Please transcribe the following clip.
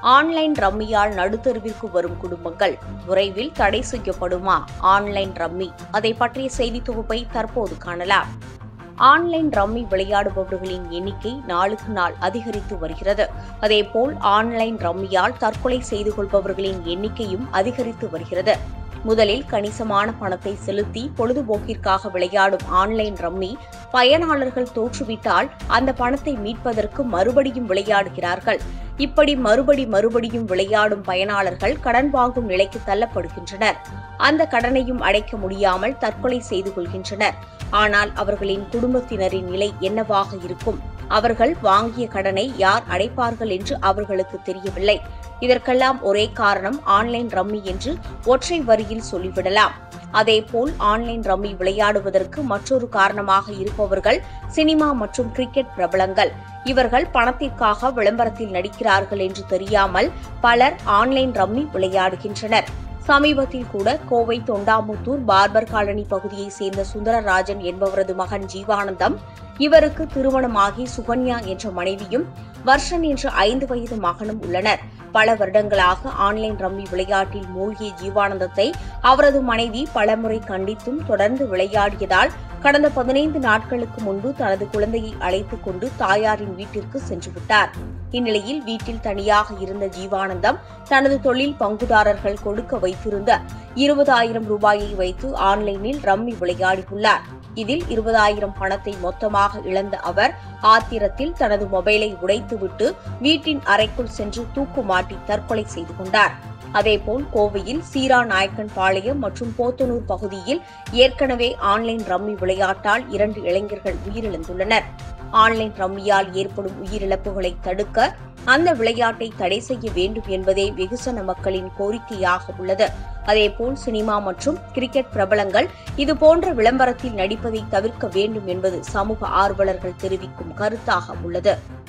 online ரம்மியால் நடுத்தருவிற்கு வரும் குடும்பங்கள் விரைவில் தடை செய்யப்படுமா ஆன்லைன் ரம்மி அதை பற்றிய செய்தி தொகுப்பை தற்போது காணலாம் ஆன்லைன் ரம்மி விளையாடுபவர்களின் எண்ணிக்கை நாளுக்கு நாள் அதிகரித்து வருகிறது அதேபோல் ஆன்லைன் ரம்மியால் தற்கொலை செய்து கொள்பவர்களின் எண்ணிக்கையும் அதிகரித்து வருகிறது முதலில் கணிசமான பணத்தை செலுத்தி பொழுதுபோக்கிற்காக விளையாடும் ஆன்லைன் ரம்மி பயனாளர்கள் தோற்றுவிட்டால் அந்த பணத்தை மீட்பதற்கு மறுபடியும் விளையாடுகிறார்கள் இப்படி மறுபடி மறுபடியும் விளையாடும் பயனாளர்கள் கடன் வாங்கும் நிலைக்கு தள்ளப்படுகின்றனர் அந்த கடனையும் அடைக்க முடியாமல் தற்கொலை செய்து கொள்கின்றனர் ஆனால் அவர்களின் குடும்பத்தினரின் நிலை என்னவாக இருக்கும் அவர்கள் வாங்கிய கடனை யார் அடைப்பார்கள் என்று அவர்களுக்கு தெரியவில்லை இதற்கெல்லாம் ஒரே காரணம் ஆன்லைன் ரம்மி என்று ஒற்றை வரியில் சொல்லிவிடலாம் அதேபோல் ஆன்லைன் ரம்மி விளையாடுவதற்கு மற்றொரு காரணமாக இருப்பவர்கள் சினிமா மற்றும் கிரிக்கெட் பிரபலங்கள் இவர்கள் பணத்திற்காக விளம்பரத்தில் நடிக்கிறார்கள் என்று தெரியாமல் பலர் ஆன்லைன் ரம்மி விளையாடுகின்றனர் சமீபத்தில் கூட கோவை தொண்டாமுத்தூர் பார்பர் காலனி பகுதியைச் சேர்ந்த சுந்தரராஜன் என்பவரது மகன் ஜீவானந்தம் இவருக்கு திருமணமாகி சுகன்யா என்ற மனைவியும் வர்ஷன் என்ற ஐந்து வயது மகனும் உள்ளனர் பல வருடங்களாக ஆன்லைன் ரம்மி விளையாட்டில் மூழ்கிய ஜீவானந்தத்தை அவரது மனைவி பலமுறை கண்டித்தும் தொடர்ந்து விளையாடியதால் கடந்த பதினைந்து நாட்களுக்கு முன்பு தனது குழந்தையை அழைத்துக் கொண்டு தாயாரின் வீட்டிற்கு சென்றுவிட்டார் இந்நிலையில் வீட்டில் தனியாக இருந்த ஜீவானந்தம் தனது தொழில் பங்குதாரர்கள் கொடுக்க வைத்திருந்த இருபதாயிரம் ரூபாயை வைத்து ஆன்லைனில் ரம்மி விளையாடியுள்ளார் இதில் இருபதாயிரம் பணத்தை மொத்தமாக இழந்த அவர் ஆத்திரத்தில் தனது மொபைலை உடைத்துவிட்டு வீட்டின் அறைக்குள் சென்று தூக்கு மாட்டி தற்கொலை செய்து கொண்டார் அதேபோல் கோவையில் சீரா நாயக்கன் பாளையம் மற்றும் போத்தனூர் பகுதியில் ஏற்கனவே ஆன்லைன் ரம்மி விளையாட்டால் இரண்டு இளைஞர்கள் உயிரிழந்துள்ளனர் ஆன்லைன் ரம்மியால் ஏற்படும் உயிரிழப்புகளை தடுக்க அந்த விளையாட்டை தடை செய்ய வேண்டும் என்பதே வெகுசன மக்களின் கோரிக்கையாக உள்ளது அதேபோல் சினிமா மற்றும் கிரிக்கெட் பிரபலங்கள் இதுபோன்ற விளம்பரத்தில் நடிப்பதை தவிர்க்க வேண்டும் என்பது சமூக ஆர்வலர்கள் தெரிவிக்கும் கருத்தாக உள்ளது